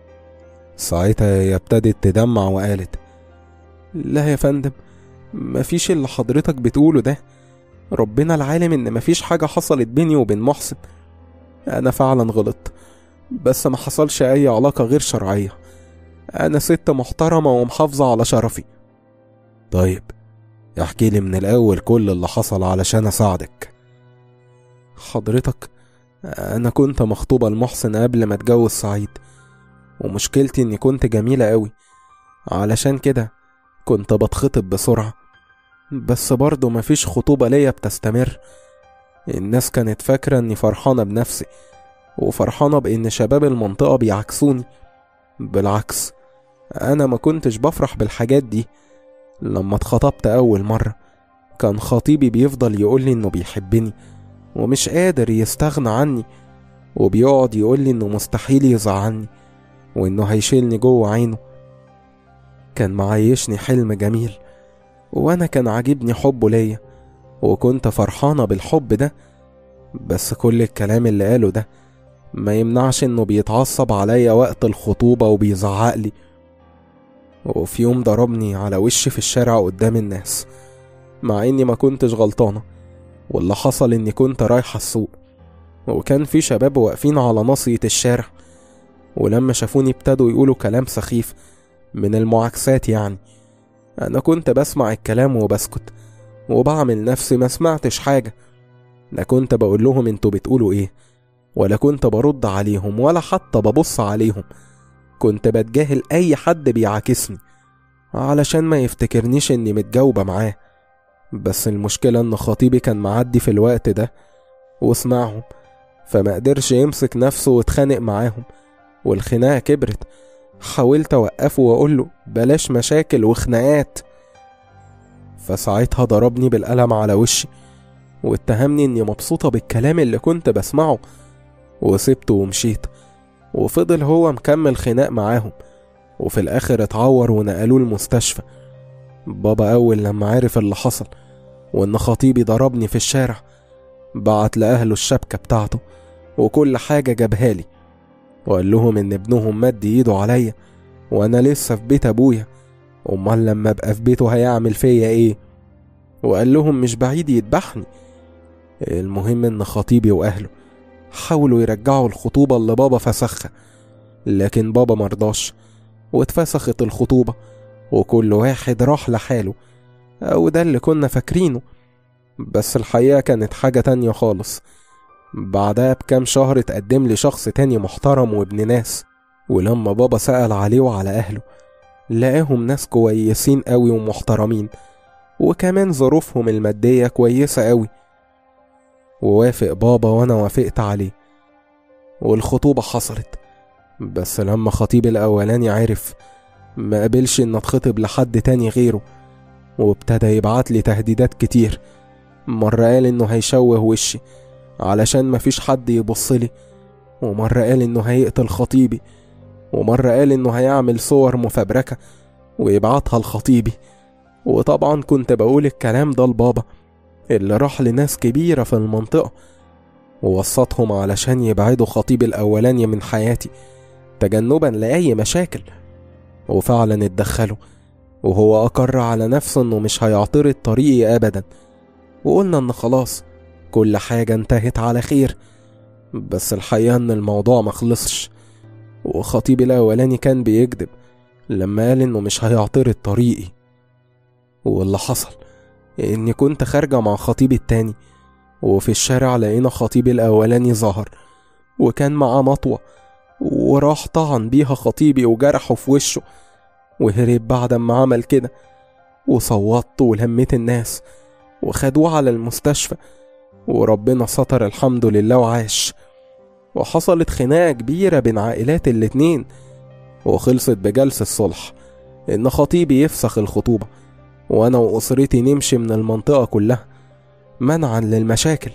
ساعتها هي ابتدت تدمع وقالت لا يا فندم مفيش اللي حضرتك بتقوله ده ربنا العالم ان مفيش حاجة حصلت بيني وبين محسن انا فعلا غلطت بس ما حصلش اي علاقة غير شرعية انا ست محترمة ومحافظة على شرفي طيب احكي لي من الاول كل اللي حصل علشان اساعدك حضرتك انا كنت مخطوبة لمحسن قبل ما اتجوز سعيد ومشكلتي اني كنت جميلة قوي علشان كده كنت بتخطب بسرعة بس برضه مفيش خطوبة ليا بتستمر الناس كانت فاكرة اني فرحانة بنفسي وفرحانة بان شباب المنطقة بيعكسوني بالعكس انا ما كنتش بفرح بالحاجات دي لما اتخطبت اول مرة كان خطيبي بيفضل يقولي انه بيحبني ومش قادر يستغنى عني وبيقعد يقولي انه مستحيل يزعلني وانه هيشيلني جوه عينه كان معيشني حلم جميل وانا كان عاجبني حبه ليا وكنت فرحانة بالحب ده بس كل الكلام اللي قاله ده ما يمنعش انه بيتعصب عليا وقت الخطوبة وبيزعقلي وفي يوم ضربني على وشي في الشارع قدام الناس مع اني ما كنتش غلطانة واللي حصل اني كنت رايحة السوق وكان في شباب واقفين على ناصية الشارع ولما شافوني ابتدوا يقولوا كلام سخيف من المعاكسات يعني انا كنت بسمع الكلام وبسكت وبعمل نفسي ما سمعتش حاجة لا كنت بقول لهم انتوا بتقولوا ايه ولا كنت برد عليهم ولا حتى ببص عليهم كنت بتجاهل اي حد بيعاكسني علشان ما يفتكرنيش اني متجاوبة معاه بس المشكلة إن خطيبي كان معدي في الوقت ده وسمعهم فما قدرش يمسك نفسه واتخانق معاهم والخناقة كبرت حاولت أوقفه وأقول له بلاش مشاكل وخناقات فساعتها ضربني بالقلم على وشي واتهمني إني مبسوطة بالكلام اللي كنت بسمعه وسبته ومشيت وفضل هو مكمل خناق معاهم وفي الآخر اتعور ونقلوه المستشفى بابا أول لما عرف اللي حصل وإن خطيبي ضربني في الشارع بعت لأهله الشبكة بتاعته وكل حاجة جابها لي وقال لهم إن ابنهم مد إيده عليا وأنا لسه في بيت أبويا أمال لما أبقى في بيته هيعمل فيا إيه وقال لهم مش بعيد يذبحني المهم إن خطيبي وأهله حاولوا يرجعوا الخطوبة اللي بابا فسخها لكن بابا مرضاش واتفسخت الخطوبة وكل واحد راح لحاله أو ده اللي كنا فاكرينه بس الحقيقة كانت حاجة تانية خالص بعدها بكام شهر اتقدم لي شخص تاني محترم وابن ناس ولما بابا سأل عليه وعلى أهله لقاهم ناس كويسين قوي ومحترمين وكمان ظروفهم المادية كويسة قوي ووافق بابا وأنا وافقت عليه والخطوبة حصلت بس لما خطيبي الأولاني عرف ما قبلش إن أتخطب لحد تاني غيره وابتدى يبعت لي تهديدات كتير مرة قال إنه هيشوه وشي علشان مفيش حد يبصلي ومرة قال إنه هيقتل خطيبي ومرة قال إنه هيعمل صور مفبركة ويبعتها لخطيبي وطبعا كنت بقول الكلام ده لبابا اللي راح لناس كبيرة في المنطقة ووسطهم علشان يبعدوا خطيبي الأولاني من حياتي تجنبا لأي مشاكل وفعلا اتدخلوا وهو أقر على نفسه إنه مش هيعترض طريقي أبدا وقلنا إن خلاص كل حاجة انتهت على خير بس الحقيقة إن الموضوع مخلصش وخطيبي الأولاني كان بيكذب لما قال إنه مش هيعترض طريقي واللي حصل إني كنت خارجة مع خطيبي التاني وفي الشارع لقينا خطيبي الأولاني ظهر وكان معاه مطوة وراح طعن بيها خطيبي وجرحه في وشه وهرب بعد ما عمل كده وصوتت ولميت الناس وخدوه على المستشفى وربنا ستر الحمد لله وعاش وحصلت خناقة كبيرة بين عائلات الاتنين وخلصت بجلسة صلح إن خطيبي يفسخ الخطوبة وأنا وأسرتي نمشي من المنطقة كلها منعا للمشاكل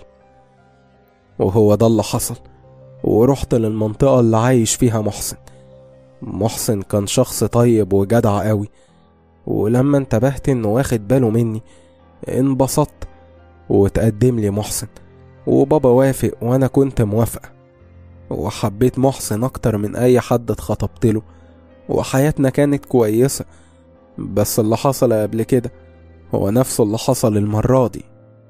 وهو ده اللي حصل ورحت للمنطقة اللي عايش فيها محسن محسن كان شخص طيب وجدع قوي ولما انتبهت انه واخد باله مني انبسطت وتقدم لي محسن وبابا وافق وانا كنت موافقة وحبيت محسن اكتر من اي حد اتخطبت له وحياتنا كانت كويسة بس اللي حصل قبل كده هو نفسه اللي حصل المرة دي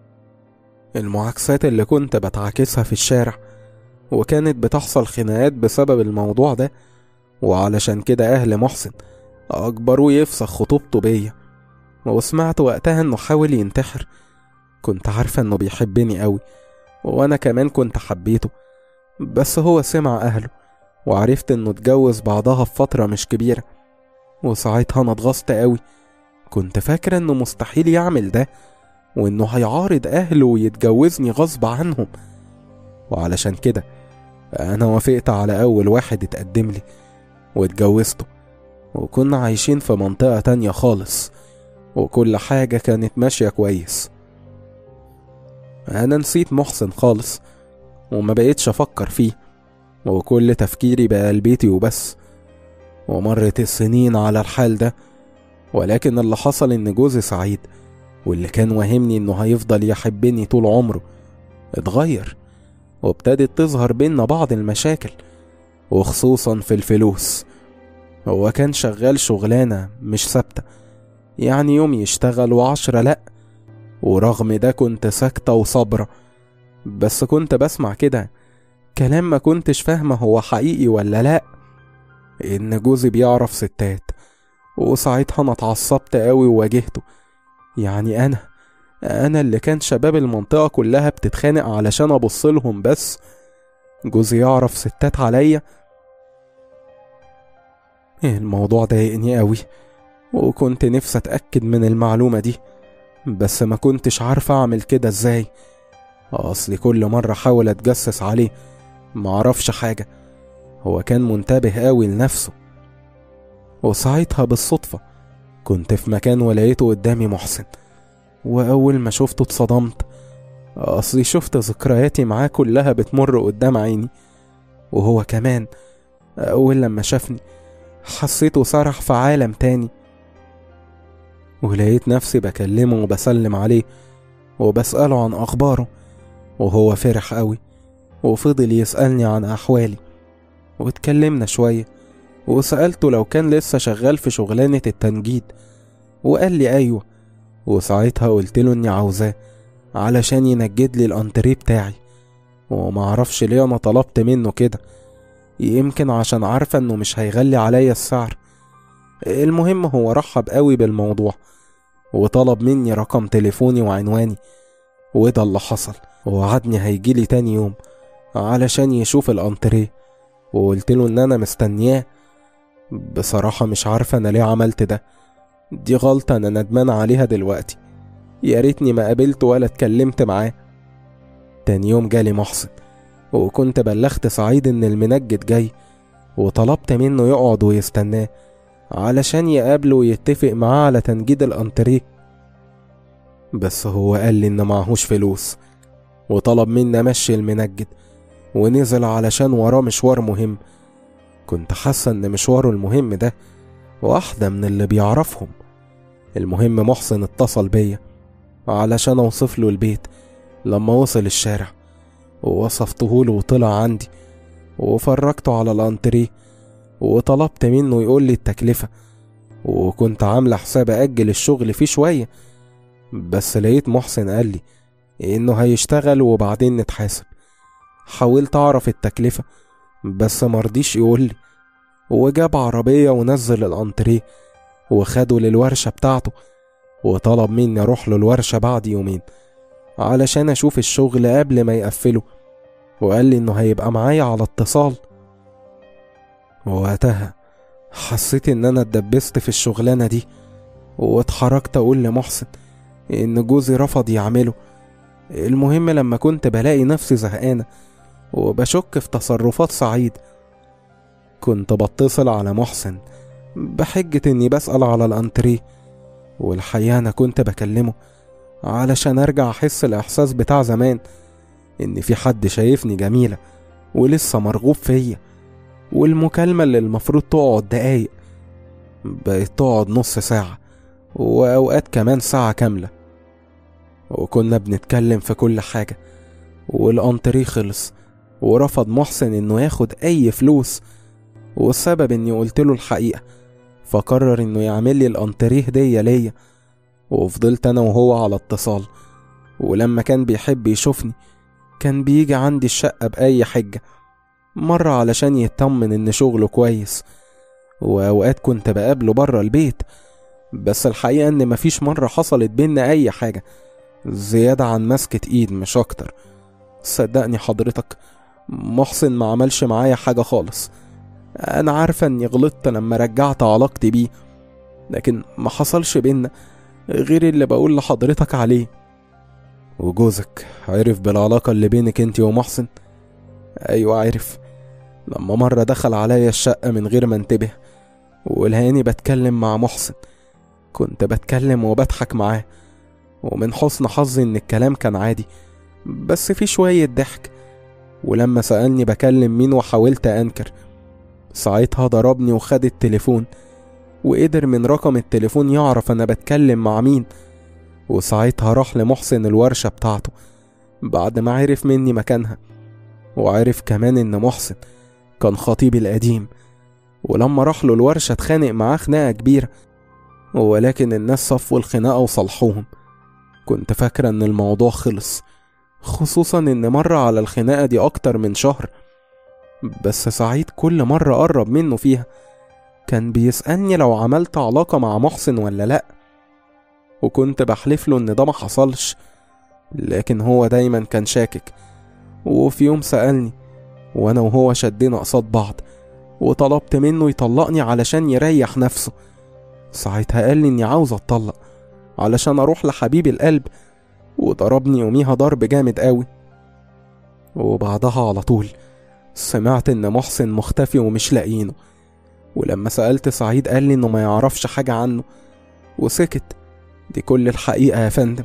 المعاكسات اللي كنت بتعاكسها في الشارع وكانت بتحصل خناقات بسبب الموضوع ده وعلشان كده أهل محسن أجبروه يفسخ خطوبته بيا وسمعت وقتها إنه حاول ينتحر كنت عارفة إنه بيحبني أوي وأنا كمان كنت حبيته بس هو سمع أهله وعرفت إنه اتجوز بعضها في فترة مش كبيرة وساعتها أنا اتغصت أوي كنت فاكرة إنه مستحيل يعمل ده وإنه هيعارض أهله ويتجوزني غصب عنهم وعلشان كده أنا وافقت على أول واحد اتقدم لي واتجوزته وكنا عايشين في منطقة تانية خالص وكل حاجة كانت ماشية كويس أنا نسيت محسن خالص وما بقيتش أفكر فيه وكل تفكيري بقى لبيتي وبس ومرت السنين على الحال ده ولكن اللي حصل إن جوزي سعيد واللي كان واهمني إنه هيفضل يحبني طول عمره اتغير وابتدت تظهر بينا بعض المشاكل وخصوصا في الفلوس هو كان شغال شغلانة مش ثابتة يعني يوم يشتغل وعشرة لأ ورغم ده كنت ساكتة وصابرة بس كنت بسمع كده كلام ما كنتش فاهمة هو حقيقي ولا لأ إن جوزي بيعرف ستات وساعتها أنا اتعصبت قوي وواجهته يعني أنا أنا اللي كان شباب المنطقة كلها بتتخانق علشان أبصلهم بس جوزي يعرف ستات عليا الموضوع ضايقني قوي وكنت نفسي أتأكد من المعلومة دي بس ما كنتش عارفة أعمل كده إزاي أصلي كل مرة أحاول أتجسس عليه معرفش حاجة هو كان منتبه قوي لنفسه وساعتها بالصدفة كنت في مكان ولقيته قدامي محسن وأول ما شفته اتصدمت أصلي شفت ذكرياتي معاه كلها بتمر قدام عيني وهو كمان أول لما شافني حسيته سرح في عالم تاني ولقيت نفسي بكلمه وبسلم عليه وبسأله عن أخباره وهو فرح قوي وفضل يسألني عن أحوالي واتكلمنا شوية وسألته لو كان لسه شغال في شغلانة التنجيد وقال لي أيوة وساعتها قلت له إني عاوزاه علشان ينجد لي الأنتريه بتاعي ومعرفش ليه أنا طلبت منه كده يمكن عشان عارفة إنه مش هيغلي عليا السعر المهم هو رحب قوي بالموضوع وطلب مني رقم تليفوني وعنواني وده اللي حصل ووعدني هيجيلي تاني يوم علشان يشوف الأنتريه وقلت له إن أنا مستنياه بصراحة مش عارفة أنا ليه عملت ده دي غلطة أنا ندمان عليها دلوقتي يا ريتني ما قابلته ولا اتكلمت معاه تاني يوم جالي محسن وكنت بلغت سعيد إن المنجد جاي وطلبت منه يقعد ويستناه علشان يقابله ويتفق معاه على تنجيد الأنتريه بس هو قال لي إن معهوش فلوس وطلب مني أمشي المنجد ونزل علشان وراه مشوار مهم كنت حاسة إن مشواره المهم ده واحدة من اللي بيعرفهم المهم محسن اتصل بيا علشان أوصف له البيت لما وصل الشارع ووصفته له وطلع عندي وفرجته على الأنتريه وطلبت منه يقول لي التكلفة وكنت عاملة حساب أجل الشغل فيه شوية بس لقيت محسن قال لي إنه هيشتغل وبعدين نتحاسب حاولت أعرف التكلفة بس مرضيش يقول لي وجاب عربية ونزل الأنتريه وخده للورشة بتاعته وطلب مني أروح له الورشة بعد يومين علشان أشوف الشغل قبل ما يقفله وقال لي إنه هيبقى معايا على اتصال وقتها حسيت إن أنا اتدبست في الشغلانة دي واتحركت أقول لمحسن إن جوزي رفض يعمله المهم لما كنت بلاقي نفسي زهقانة وبشك في تصرفات سعيد كنت بتصل على محسن بحجة إني بسأل على الأنتريه والحقيقة أنا كنت بكلمه علشان أرجع أحس الإحساس بتاع زمان إن في حد شايفني جميلة ولسه مرغوب فيا والمكالمة اللي المفروض تقعد دقايق بقت تقعد نص ساعة وأوقات كمان ساعة كاملة وكنا بنتكلم في كل حاجة والأنتريه خلص ورفض محسن إنه ياخد أي فلوس والسبب إني قلت له الحقيقة فقرر إنه يعمل لي الأنتريه هدية ليا وفضلت أنا وهو على اتصال ولما كان بيحب يشوفني كان بيجي عندي الشقة بأي حجة مرة علشان يطمن إن شغله كويس وأوقات كنت بقابله برا البيت بس الحقيقة إن مفيش مرة حصلت بينا أي حاجة زيادة عن مسكة إيد مش أكتر صدقني حضرتك محسن ما عملش معايا حاجة خالص أنا عارفة إني غلطت لما رجعت علاقتي بيه لكن ما حصلش بينا غير اللي بقول لحضرتك عليه وجوزك عرف بالعلاقة اللي بينك انت ومحسن أيوة عرف لما مرة دخل عليا الشقة من غير ما انتبه ولهاني بتكلم مع محسن كنت بتكلم وبضحك معاه ومن حسن حظي إن الكلام كان عادي بس في شوية ضحك ولما سألني بكلم مين وحاولت أنكر ساعتها ضربني وخد التليفون وقدر من رقم التليفون يعرف أنا بتكلم مع مين وساعتها راح لمحسن الورشة بتاعته بعد ما عرف مني مكانها وعرف كمان إن محسن كان خطيبي القديم ولما راح له الورشة اتخانق معاه خناقة كبيرة ولكن الناس صفوا الخناقة وصلحوهم كنت فاكرة إن الموضوع خلص خصوصا إن مرة على الخناقة دي أكتر من شهر بس سعيد كل مرة قرب منه فيها كان بيسألني لو عملت علاقة مع محسن ولا لأ وكنت بحلف له إن ده ما حصلش لكن هو دايما كان شاكك وفي يوم سألني وأنا وهو شدينا قصاد بعض وطلبت منه يطلقني علشان يريح نفسه ساعتها قال لي إني عاوز أتطلق علشان أروح لحبيب القلب وضربني يوميها ضرب جامد قوي وبعدها على طول سمعت إن محسن مختفي ومش لاقينه ولما سألت سعيد قال لي إنه ما يعرفش حاجة عنه وسكت دي كل الحقيقة يا فندم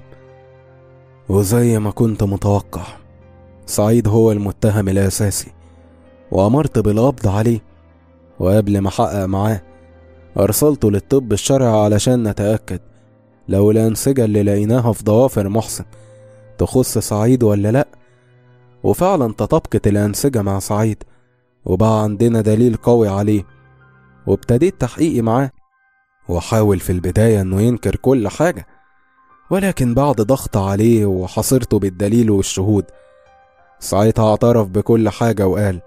وزي ما كنت متوقع سعيد هو المتهم الأساسي وأمرت بالقبض عليه وقبل ما أحقق معاه أرسلته للطب الشرعي علشان نتأكد لو الأنسجة اللي لقيناها في ضوافر محسن تخص سعيد ولا لأ وفعلا تطابقت الأنسجة مع سعيد وبقى عندنا دليل قوي عليه وابتديت تحقيقي معاه وحاول في البداية إنه ينكر كل حاجة ولكن بعد ضغط عليه وحصرته بالدليل والشهود ساعتها اعترف بكل حاجة وقال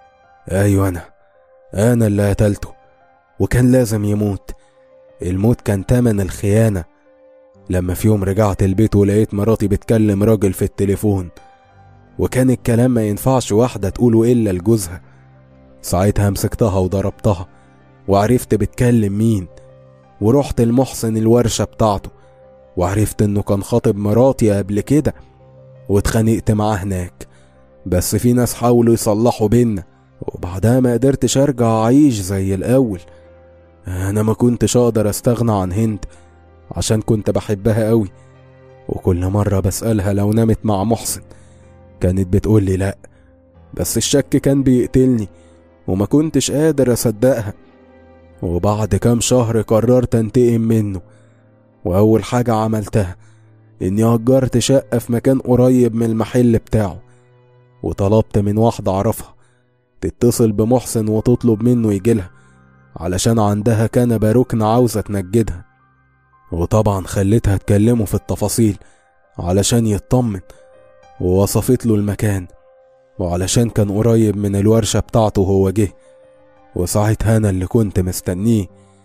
أيوة أنا أنا اللي قتلته وكان لازم يموت الموت كان تمن الخيانة لما في يوم رجعت البيت ولقيت مراتي بتكلم راجل في التليفون وكان الكلام ما ينفعش واحدة تقوله إلا لجوزها ساعتها مسكتها وضربتها وعرفت بتكلم مين ورحت المحسن الورشة بتاعته وعرفت انه كان خاطب مراتي قبل كده واتخانقت معاه هناك بس في ناس حاولوا يصلحوا بينا وبعدها ما قدرتش ارجع اعيش زي الاول انا ما كنتش اقدر استغنى عن هند عشان كنت بحبها قوي وكل مرة بسألها لو نامت مع محسن كانت بتقولي لأ بس الشك كان بيقتلني وما كنتش قادر أصدقها وبعد كام شهر قررت أنتقم منه وأول حاجة عملتها إني أجرت شقة في مكان قريب من المحل بتاعه وطلبت من واحدة أعرفها تتصل بمحسن وتطلب منه يجيلها علشان عندها كنبة ركن عاوزة تنجدها وطبعا خليتها تكلمه في التفاصيل علشان يطمن ووصفت له المكان وعلشان كان قريب من الورشة بتاعته وهو جه وساعتها أنا اللي كنت مستنيه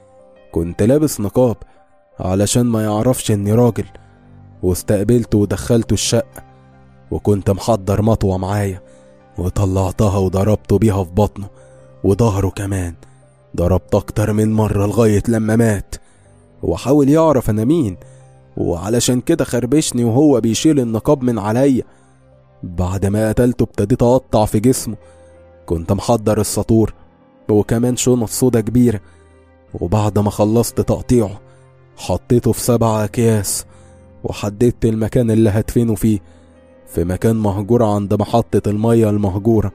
كنت لابس نقاب علشان ما يعرفش إني راجل واستقبلته ودخلته الشقة وكنت محضر مطوة معايا وطلعتها وضربته بيها في بطنه وظهره كمان ضربت أكتر من مرة لغاية لما مات وحاول يعرف أنا مين وعلشان كده خربشني وهو بيشيل النقاب من عليا بعد ما قتلته ابتديت أقطع في جسمه كنت محضر السطور وكمان شنط سودا كبيرة وبعد ما خلصت تقطيعه حطيته في سبع أكياس وحددت المكان اللي هدفنه فيه في مكان مهجور عند محطة المية المهجورة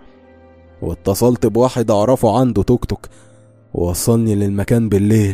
واتصلت بواحد أعرفه عنده توك توك ووصلني للمكان بالليل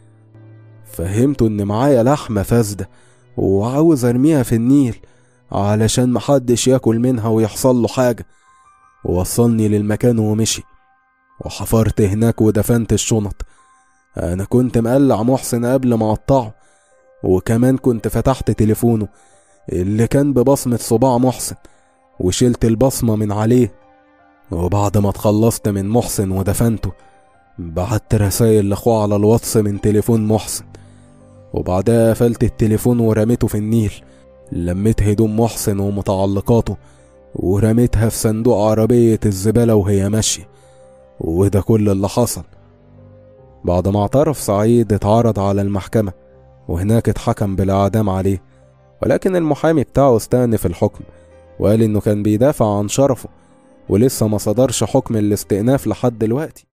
فهمته إن معايا لحمة فاسدة وعاوز أرميها في النيل علشان محدش ياكل منها ويحصل له حاجة ووصلني للمكان ومشي وحفرت هناك ودفنت الشنط أنا كنت مقلع محسن قبل ما أقطعه وكمان كنت فتحت تليفونه اللي كان ببصمة صباع محسن وشلت البصمة من عليه وبعد ما اتخلصت من محسن ودفنته بعت رسايل لأخوه على الواتس من تليفون محسن وبعدها قفلت التليفون ورميته في النيل لميت هدوم محسن ومتعلقاته ورميتها في صندوق عربية الزبالة وهي ماشية وده كل اللي حصل بعد ما اعترف سعيد اتعرض على المحكمة وهناك اتحكم بالإعدام عليه ولكن المحامي بتاعه استأنف الحكم وقال إنه كان بيدافع عن شرفه ولسه ما صدرش حكم الاستئناف لحد دلوقتي